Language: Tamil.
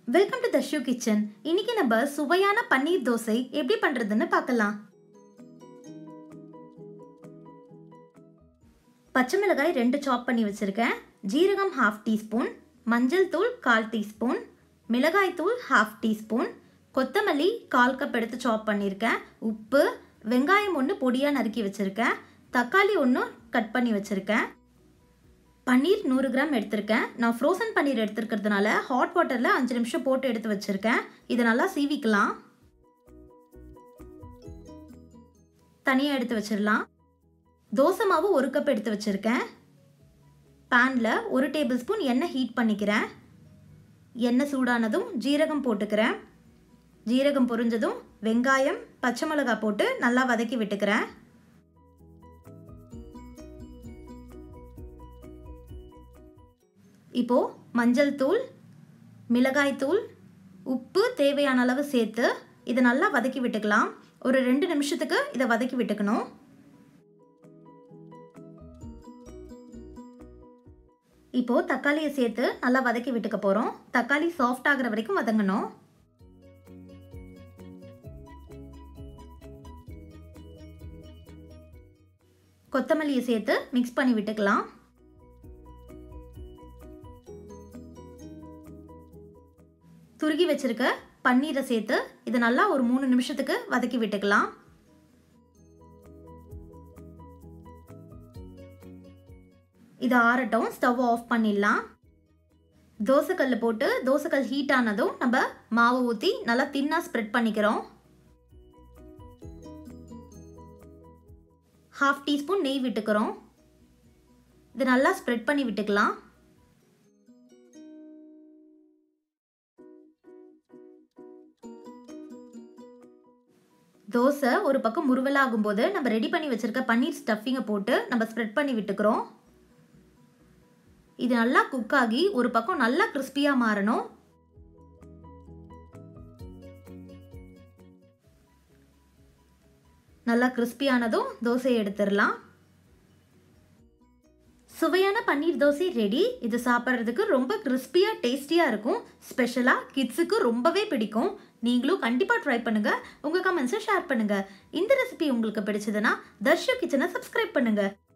வெல்கம் டு தஷ்யூ கிச்சன் இன்னைக்கு நம்ம சுவையான பன்னீர் தோசை எப்படி பண்றதுன்னு பார்க்கலாம் பச்சை மிளகாய் ரெண்டு சாப் பண்ணி வச்சிருக்கேன் ஜீரகம் ஹாஃப் டீஸ்பூன் மஞ்சள் தூள் கால் டீஸ்பூன் மிளகாய் தூள் ஹாஃப் டீஸ்பூன் கொத்தமல்லி கால் கப் எடுத்து சாப் பண்ணியிருக்கேன் உப்பு வெங்காயம் ஒன்று பொடியாக நறுக்கி வச்சுருக்கேன் தக்காளி ஒன்று கட் பண்ணி வச்சுருக்கேன் பன்னீர் நூறு கிராம் எடுத்திருக்கேன் நான் ஃப்ரோசன் பன்னீர் எடுத்துருக்கிறதுனால ஹாட் வாட்டரில் அஞ்சு நிமிஷம் போட்டு எடுத்து வச்சுருக்கேன் இதை நல்லா சீவிக்கலாம் தனியாக எடுத்து வச்சிடலாம் தோசை மாவு ஒரு கப் எடுத்து வச்சுருக்கேன் பேனில் ஒரு டேபிள் ஸ்பூன் எண்ணெய் ஹீட் பண்ணிக்கிறேன் எண்ணெய் சூடானதும் ஜீரகம் போட்டுக்கிறேன் ஜீரகம் பொரிஞ்சதும் வெங்காயம் பச்சை மிளகாய் போட்டு நல்லா வதக்கி விட்டுக்கிறேன் இப்போது மஞ்சள் தூள் மிளகாய் தூள் உப்பு தேவையான அளவு சேர்த்து இதை நல்லா வதக்கி விட்டுக்கலாம் ஒரு ரெண்டு நிமிஷத்துக்கு இதை வதக்கி விட்டுக்கணும் இப்போது தக்காளியை சேர்த்து நல்லா வதக்கி விட்டுக்க போகிறோம் தக்காளி சாஃப்ட் ஆகிற வரைக்கும் வதங்கணும் கொத்தமல்லியை சேர்த்து மிக்ஸ் பண்ணி விட்டுக்கலாம் துருகி வச்சிருக்க பன்னீரை சேர்த்து இதை நல்லா ஒரு மூணு நிமிஷத்துக்கு வதக்கி விட்டுக்கலாம் இதை ஆறட்டும் ஸ்டவ் ஆஃப் பண்ணிடலாம் தோசைக்கல் போட்டு தோசைக்கல் ஹீட் ஆனதும் நம்ம மாவு ஊற்றி நல்லா தின்னாக ஸ்ப்ரெட் பண்ணிக்கிறோம் ஹாஃப் டீஸ்பூன் நெய் விட்டுக்கிறோம் இது நல்லா ஸ்ப்ரெட் பண்ணி விட்டுக்கலாம் தோசை ஒரு பக்கம் முருவலாகும் போது நம்ம ரெடி பண்ணி வச்சுருக்க பன்னீர் ஸ்டஃபிங்கை போட்டு நம்ம ஸ்ப்ரெட் பண்ணி விட்டுக்கிறோம் இது நல்லா குக் ஆகி ஒரு பக்கம் நல்லா கிறிஸ்பியாக மாறணும் நல்லா கிறிஸ்பியானதும் தோசையை எடுத்துடலாம் சுவையான பன்னீர் தோசை ரெடி இது சாப்பிட்றதுக்கு ரொம்ப கிறிஸ்பியாக டேஸ்டியாக இருக்கும் ஸ்பெஷலாக கிட்ஸுக்கு ரொம்பவே பிடிக்கும் நீங்களும் கண்டிப்பாக ட்ரை பண்ணுங்கள் உங்கள் கமெண்ட்ஸை ஷேர் பண்ணுங்கள் இந்த ரெசிபி உங்களுக்கு பிடிச்சதுன்னா தர்ஷு கிச்சனை சப்ஸ்கிரைப் பண்ணுங்கள்